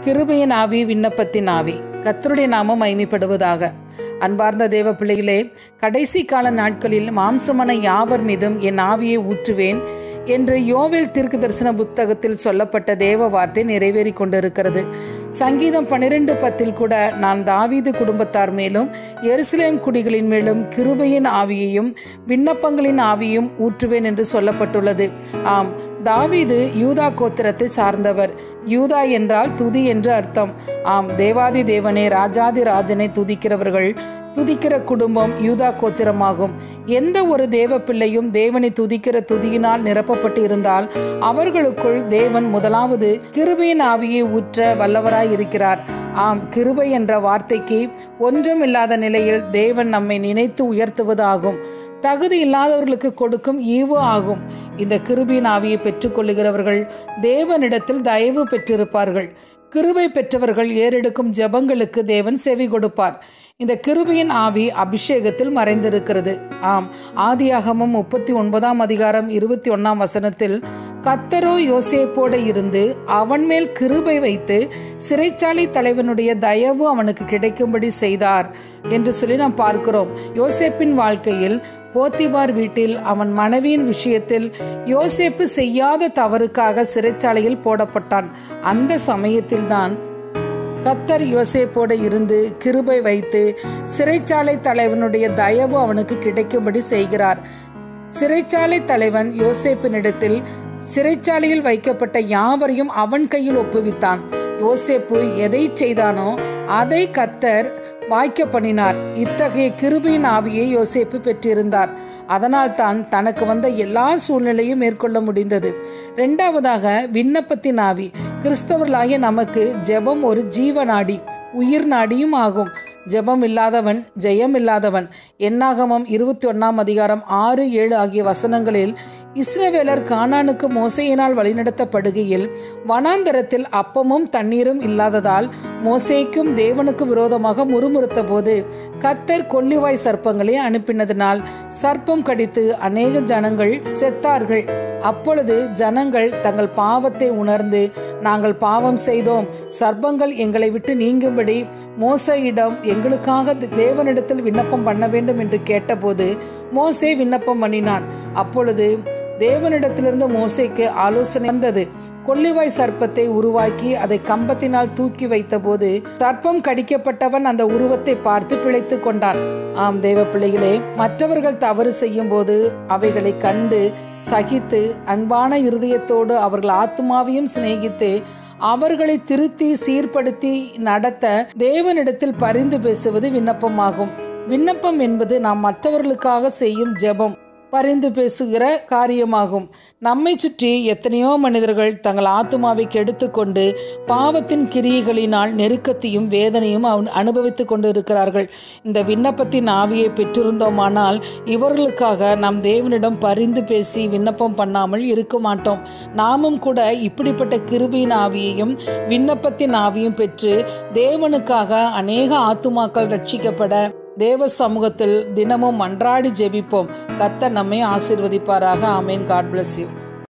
கிருபையின் ஆவி விண்ணப்பத்தின் ஆவி கத்தருடைய நாமம் மைமைப்படுவதாக அன்பார்ந்த தேவ பிள்ளைகளே கடைசி கால நாட்களில் மாம்சமன யாவர் மீதும் என் ஆவியை ஊற்றுவேன் என்று யோவேல் தீர்க்க தரிசன புத்தகத்தில் சொல்லப்பட்ட தேவ வார்த்தை நிறைவேறி கொண்டிருக்கிறது சங்கீதம் பன்னிரெண்டு பத்தில் கூட நான் தாவீது குடும்பத்தார் மேலும் எருசலேம் குடிகளின் மேலும் கிருபையின் ஆவியையும் விண்ணப்பங்களின் ஆவியும் ஊற்றுவேன் என்று சொல்லப்பட்டுள்ளது ஆம் தாவீது யூதா கோத்திரத்தை சார்ந்தவர் யூதா என்றால் துதி என்று அர்த்தம் ஆம் தேவாதி தேவனே ராஜாதி ராஜனை துதிக்கிறவர்கள் துதிக்கிற குடும்பம் யூதா கோத்திரமாகும் எந்த ஒரு தேவ பிள்ளையும் தேவனை துதிக்கிற துதியினால் நிரப்பப்பட்டு இருந்தால் அவர்களுக்குள் தேவன் முதலாவது கிருபையின் ஆவியை ஊற்ற வல்லவராய் இருக்கிறார் ஆம் கிருபை என்ற வார்த்தைக்கு ஒன்றும் இல்லாத நிலையில் தேவன் நம்மை நினைத்து உயர்த்துவதாகும் தகுதி இல்லாதவர்களுக்கு கொடுக்கும் ஈவு ஆகும் இந்த கிருபியின் ஆவியை பெற்றுக்கொள்ளுகிறவர்கள் தேவனிடத்தில் தயவு பெற்றிருப்பார்கள் கிருபை பெற்றவர்கள் ஏறெடுக்கும் ஜெபங்களுக்கு தேவன் செவி கொடுப்பார் இந்த கிருபையின் ஆவி அபிஷேகத்தில் மறைந்திருக்கிறது ஆம் ஆதியாகமும் முப்பத்தி ஒன்பதாம் அதிகாரம் இருபத்தி ஒன்னாம் வசனத்தில் கத்தரோ யோசேப்போட இருந்து அவன் மேல் கிருபை வைத்து சிறைச்சாலை தலைவனுடைய தயவு அவனுக்கு கிடைக்கும்படி செய்தார் என்று சொல்லி நாம் பார்க்கிறோம் யோசேப்பின் வாழ்க்கையில் போத்திபார் வீட்டில் அவன் மனைவியின் விஷயத்தில் யோசேப்பு செய்யாத தவறுக்காக சிறைச்சாலையில் போடப்பட்டான் அந்த சமயத்தில்தான் கத்தர் யோசேப்போட இருந்து கிருபை வைத்து சிறைச்சாலை தலைவனுடைய தயவு அவனுக்கு கிடைக்கும்படி செய்கிறார் சிறைச்சாலை தலைவன் யோசேப்பினிடத்தில் சிறைச்சாலையில் வைக்கப்பட்ட யாவரையும் அவன் கையில் ஒப்புவித்தான் யோசேப்பு எதை செய்தானோ அதை கத்தர் வாய்க்க பண்ணினார் இத்தகைய கிருபியின் ஆவியை யோசேப்பு பெற்றிருந்தார் அதனால் தான் தனக்கு வந்த எல்லா சூழ்நிலையும் மேற்கொள்ள முடிந்தது இரண்டாவதாக விண்ணப்பத்தின் ஆவி கிறிஸ்தவர்களாகிய நமக்கு ஜெபம் ஒரு ஜீவ நாடி உயிர் நாடியும் ஆகும் ஜெபம் இல்லாதவன் ஜெயம் இல்லாதவன் என்னாகமம் இருபத்தி ஒன்னாம் அதிகாரம் ஆறு ஏழு ஆகிய வசனங்களில் இஸ்ரவேலர் கானானுக்கு மோசையினால் வழிநடத்தப்படுகையில் வனாந்தரத்தில் அப்பமும் தண்ணீரும் இல்லாததால் மோசேக்கும் தேவனுக்கு விரோதமாக முறுமுறுத்த போது கத்தர் கொல்லிவாய் சர்ப்பங்களை அனுப்பினதினால் சர்ப்பம் கடித்து அநேக ஜனங்கள் செத்தார்கள் அப்பொழுது ஜனங்கள் தங்கள் பாவத்தை உணர்ந்து நாங்கள் பாவம் செய்தோம் சர்ப்பங்கள் எங்களை விட்டு நீங்கும்படி மோசையிடம் எங்களுக்காக தேவனிடத்தில் விண்ணப்பம் பண்ண வேண்டும் என்று கேட்டபோது மோசே விண்ணப்பம் பண்ணினான் அப்பொழுது தேவனிடத்திலிருந்து மோசைக்கு ஆலோசனை வந்தது கொள்ளிவாய் சர்ப்பத்தை உருவாக்கி அதை கம்பத்தினால் தூக்கி வைத்தபோது சர்ப்பம் கடிக்கப்பட்டவன் அந்த உருவத்தை பார்த்து பிழைத்து கொண்டான் ஆம் தேவ பிள்ளைகளே மற்றவர்கள் தவறு செய்யும் போது அவைகளை கண்டு சகித்து அன்பான இருதயத்தோடு அவர்கள் ஆத்மாவையும் சிநேகித்து அவர்களை திருத்தி சீர்படுத்தி நடத்த தேவனிடத்தில் பரிந்து பேசுவது விண்ணப்பமாகும் விண்ணப்பம் என்பது நாம் மற்றவர்களுக்காக செய்யும் ஜெபம் பரிந்து பேசுகிற காரியமாகும் நம்மை சுற்றி எத்தனையோ மனிதர்கள் தங்கள் ஆத்மாவை கெடுத்து கொண்டு பாவத்தின் கிரியைகளினால் நெருக்கத்தையும் வேதனையும் அனுபவித்துக் கொண்டு இருக்கிறார்கள் இந்த விண்ணப்பத்தின் ஆவியை பெற்றிருந்தோமானால் இவர்களுக்காக நாம் தேவனிடம் பரிந்து பேசி விண்ணப்பம் பண்ணாமல் இருக்க மாட்டோம் நாமும் கூட இப்படிப்பட்ட கிருபியின் ஆவியையும் விண்ணப்பத்தின் ஆவியும் பெற்று தேவனுக்காக அநேக ஆத்துமாக்கள் ரட்சிக்கப்பட தேவ சமூகத்தில் தினமும் மன்றாடி ஜெபிப்போம் கத்த நம்மை ஆசிர்வதிப்பாராக ஆமேன் காட் பிளஸ் யூ